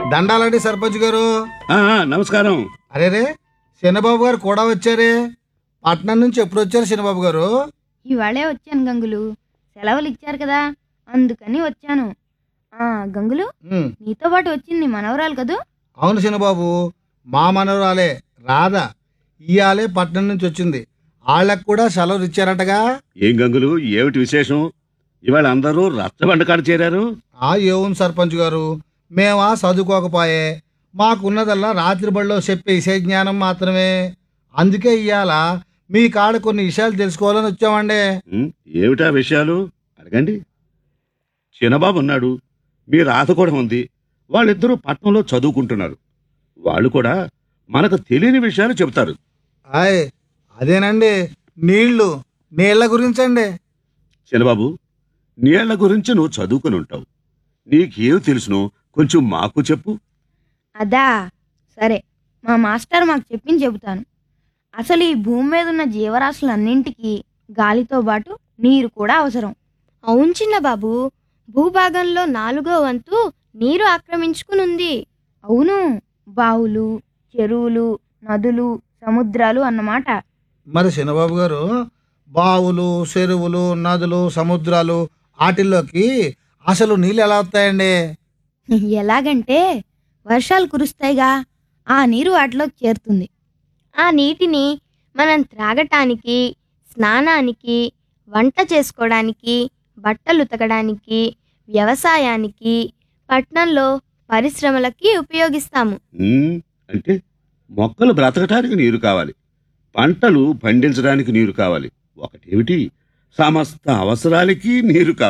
దండాలండి సర్పంచ్ గారు ఆ, ఆ, నమస్కారం అరే రే చిన్నబాబు గారు కూడా వచ్చారే పట్నం నుంచి ఎప్పుడు వచ్చారు చిన్నబాబు గారు ఇవాళే వచ్చాను గంగులు సెలవులు ఇచ్చారు కదా అందుకని వచ్చాను ఆ గంగులు ఉమ్, నీతో పాటు వచ్చింది మనవరాలు కదూ అవును చిన్నబాబు మా మనవరాలే రాధ ఇయాలే పట్నం నుంచి వచ్చింది వాళ్ళకు కూడా సెలవులు ఇచ్చారటగా ఏం గంగులు ఏమిటి విశేషం ఇవాళ అందరూ రచ్చబండ కాడ చేరారు ఆ ఏవును సర్పంచ్ గారు మేమా చదువుకోకపోయే మాకున్నదల్లా రాత్రి బడిలో చెప్పే ఇసే జ్ఞానం మాత్రమే అందుకే ఇవాళ మీ కాడ కొన్ని విషయాలు తెలుసుకోవాలని వచ్చామండి ఉం, ఏమిటా విషయాలు అడగండి చిన్నబాబు ఉన్నాడు మీ రాత కూడా ఉంది వాళ్ళిద్దరూ పట్నంలో చదువుకుంటున్నారు వాళ్ళు కూడా మనకు తెలియని విషయాలు చెబుతారు ఆయ్ అదేనండి నీళ్లు నీళ్ల గురించండి చిన్నబాబు నీళ్ల గురించి నువ్వు చదువుకుని ఉంటావు నీకేం తెలుసునో కొంచెం మాకు చెప్పు అదా సరే మా మాస్టర్ మాకు చెప్పింది చెబుతాను అసలు ఈ భూమి మీద ఉన్న జీవరాశులన్నింటికి గాలితో పాటు నీరు కూడా అవసరం అవును చిన్న బాబు భూభాగంలో నాలుగో వంతు నీరు ఆక్రమించుకునుంది అవును బావులు చెరువులు నదులు సముద్రాలు అన్నమాట మరి చిన్నబాబు గారు బావులు చెరువులు నదులు సముద్రాలు వాటిల్లోకి అసలు నీళ్ళు ఎలా వస్తాయండి ఎలాగంటే వర్షాలు కురుస్తాయిగా ఆ నీరు వాటిలోకి చేరుతుంది ఆ నీటిని మనం త్రాగటానికి స్నానానికి వంట చేసుకోవడానికి బట్టలు ఉతకడానికి వ్యవసాయానికి పట్నంలో పరిశ్రమలకి ఉపయోగిస్తాము ఉం, అంటే మొక్కలు బ్రతకటానికి నీరు కావాలి పంటలు పండించడానికి నీరు కావాలి ఒకటేమిటి సమస్త అవసరాలకి నీరు కావాలి